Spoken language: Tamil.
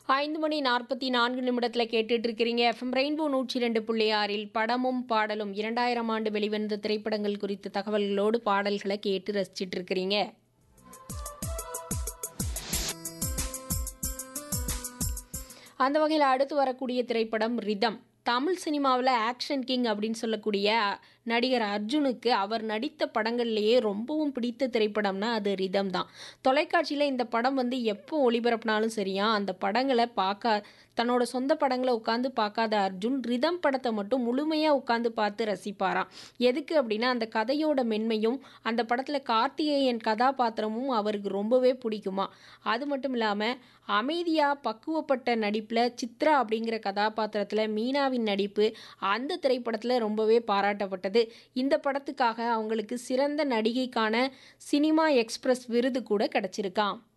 ஐந்து மணி நாற்பத்தி நான்கு நிமிடத்தில் கேட்டுட்டு இருக்கிறீங்க எஃப்எம் ரெயின்போ நூற்றி ரெண்டு புள்ளி ஆறில் படமும் பாடலும் இரண்டாயிரம் ஆண்டு வெளிவந்த திரைப்படங்கள் குறித்த தகவல்களோடு பாடல்களை கேட்டு ரசிச்சிட்டு இருக்கிறீங்க அந்த வகையில் அடுத்து வரக்கூடிய திரைப்படம் ரிதம் தமிழ் சினிமாவில் ஆக்ஷன் கிங் அப்படின்னு சொல்லக்கூடிய நடிகர் அர்ஜுனுக்கு அவர் நடித்த படங்கள்லேயே ரொம்பவும் பிடித்த திரைப்படம்னா அது ரிதம் தான் தொலைக்காட்சியில் இந்த படம் வந்து எப்போ ஒளிபரப்பினாலும் சரியா அந்த படங்களை பார்க்க தன்னோட சொந்த படங்களை உட்காந்து பார்க்காத அர்ஜுன் ரிதம் படத்தை மட்டும் முழுமையாக உட்காந்து பார்த்து ரசிப்பாராம் எதுக்கு அப்படின்னா அந்த கதையோட மென்மையும் அந்த படத்தில் கார்த்திகேயன் கதாபாத்திரமும் அவருக்கு ரொம்பவே பிடிக்குமா அது மட்டும் இல்லாமல் அமைதியாக பக்குவப்பட்ட நடிப்பில் சித்ரா அப்படிங்கிற கதாபாத்திரத்தில் மீனாவின் நடிப்பு அந்த திரைப்படத்தில் ரொம்பவே பாராட்டப்பட்டது இந்த படத்துக்காக அவங்களுக்கு சிறந்த நடிகைக்கான சினிமா எக்ஸ்பிரஸ் விருது கூட கிடச்சிருக்காம்